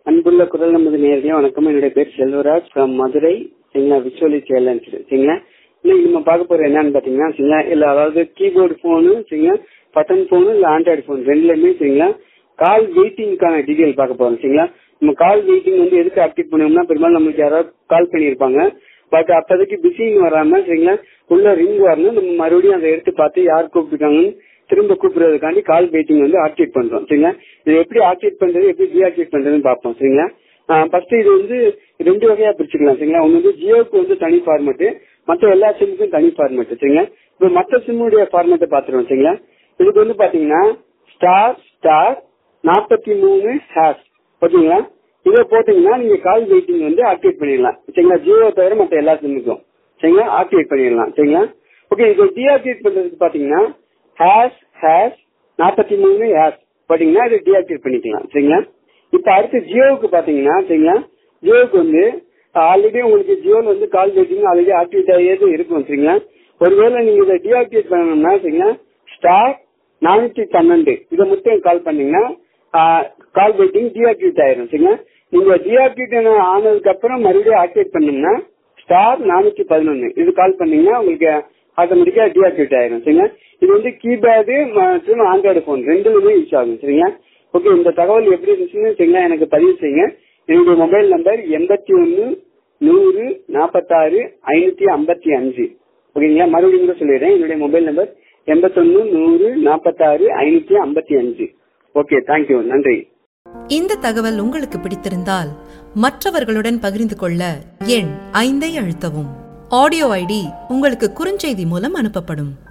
அன்புள்ள குரல் நமது நேரடியா வணக்கம் என்னுடைய பேர் செல்வராஜ் ஃப்ரம் மதுரை சரிங்களா விசுவலி சேலஞ்ச் சரிங்களா இன்னைக்கு நம்ம பார்க்க போறது என்னன்னு பாத்தீங்கன்னா சரிங்களா இல்ல அதாவது கீபோர்டு போனு சரிங்களா பட்டன் போனு இல்ல ஆண்ட்ராய்டு போன் ரெண்டுலயுமே சரிங்களா கால் வெயிட்டிங்கான டீடைல் பார்க்க போறோம் சரிங்களா நம்ம கால் வெயிட்டிங் வந்து எதுக்கு ஆக்டிவேட் பண்ணுவோம்னா பெரும்பாலும் நம்மளுக்கு யாராவது கால் பண்ணியிருப்பாங்க பட் அப்போதைக்கு பிஸின்னு வராம சரிங்களா உள்ள ரிங் வரணும் நம்ம மறுபடியும் அதை எடுத்து பார்த்து யார் கூப்பிட்டுருக்காங்கன்னு திரும்ப கூப்பிடுறதுக்காண்டி கால் வெயிட்டிங் வந்து ஆக்டிவேட் பண்றோம் சரிங்களா இது எப்படி ஆக்டிவேட் பண்றது எப்படி டீஆக்டிவேட் பண்றதுன்னு பார்ப்போம் சரிங்களா ஃபர்ஸ்ட் இது வந்து ரெண்டு வகையா பிரிச்சுக்கலாம் சரிங்களா ஒன்னு வந்து ஜியோக்கு வந்து தனி ஃபார்மெட் மற்ற எல்லா சிம்முக்கும் தனி ஃபார்மெட் சரிங்களா இப்போ மற்ற சிம்முடைய ஃபார்மெட்டை பாத்துருவோம் சரிங்களா இதுக்கு வந்து பாத்தீங்கன்னா ஸ்டார் ஸ்டார் நாற்பத்தி மூணு ஹேஷ் ஓகேங்களா இதை போட்டீங்கன்னா நீங்க கால் வெயிட்டிங் வந்து ஆக்டிவேட் பண்ணிடலாம் சரிங்களா ஜியோ தவிர மற்ற எல்லா சிம்முக்கும் சரிங்களா ஆக்டிவேட் பண்ணிடலாம் சரிங்களா ஓகே இது டீஆக்டிவேட் பண்றதுக்கு பாத்தீங்கன்னா ஹேஷ் ஹேஷ் நாற்பத்தி மூணு ஹேஷ் போட்டீங்கன்னா இது டீஆக்டிவேட் பண்ணிக்கலாம் சரிங்களா இப்ப அடுத்து ஜியோவுக்கு பாத்தீங்கன்னா சரிங்களா ஜியோவுக்கு வந்து ஆல்ரெடி உங்களுக்கு ஜியோல வந்து கால் வெயிட்டிங் ஆல்ரெடி ஆக்டிவேட் ஆகியது இருக்கும் சரிங்களா ஒருவேளை நீங்க இதை டீஆக்டிவேட் பண்ணணும்னா சரிங்களா ஸ்டார் நானூத்தி பன்னெண்டு இதை மட்டும் கால் பண்ணீங்கன்னா கால் வெயிட்டிங் டீஆக்டிவேட் ஆயிரும் சரிங்களா நீங்க டீஆக்டிவேட் ஆனதுக்கு அப்புறம் மறுபடியும் ஆக்டிவேட் பண்ணீங்கன்னா ஸ்டார் நானூத்தி பதினொன்னு இது கால் பண்ணீங்கன்னா உங்களுக்கு ஆட்டோமேட்டிக்கா டீஆக்டிவேட் ஆயிரும் சரிங்களா இது வந்து கீபேடு மற்றும் ஆண்ட்ராய்டு போன் ரெண்டுலுமே யூஸ் ஆகும் சரிங்களா ஓகே இந்த தகவல் எப்படி இருந்துச்சுன்னு சரிங்களா எனக்கு பதிவு செய்யுங்க என்னுடைய மொபைல் நம்பர் எண்பத்தி ஒன்னு நூறு நாற்பத்தாறு ஐநூத்தி ஐம்பத்தி அஞ்சு ஓகேங்களா மறுபடியும் கூட சொல்லிடுறேன் என்னுடைய மொபைல் நம்பர் எண்பத்தொன்னு நூறு நாற்பத்தாறு ஐநூத்தி ஐம்பத்தி அஞ்சு ஓகே தேங்க்யூ நன்றி இந்த தகவல் உங்களுக்கு பிடித்திருந்தால் மற்றவர்களுடன் பகிர்ந்து கொள்ள எண் ஐந்தை அழுத்தவும் ஆடியோ ஐடி உங்களுக்கு குறுஞ்செய்தி மூலம் அனுப்பப்படும்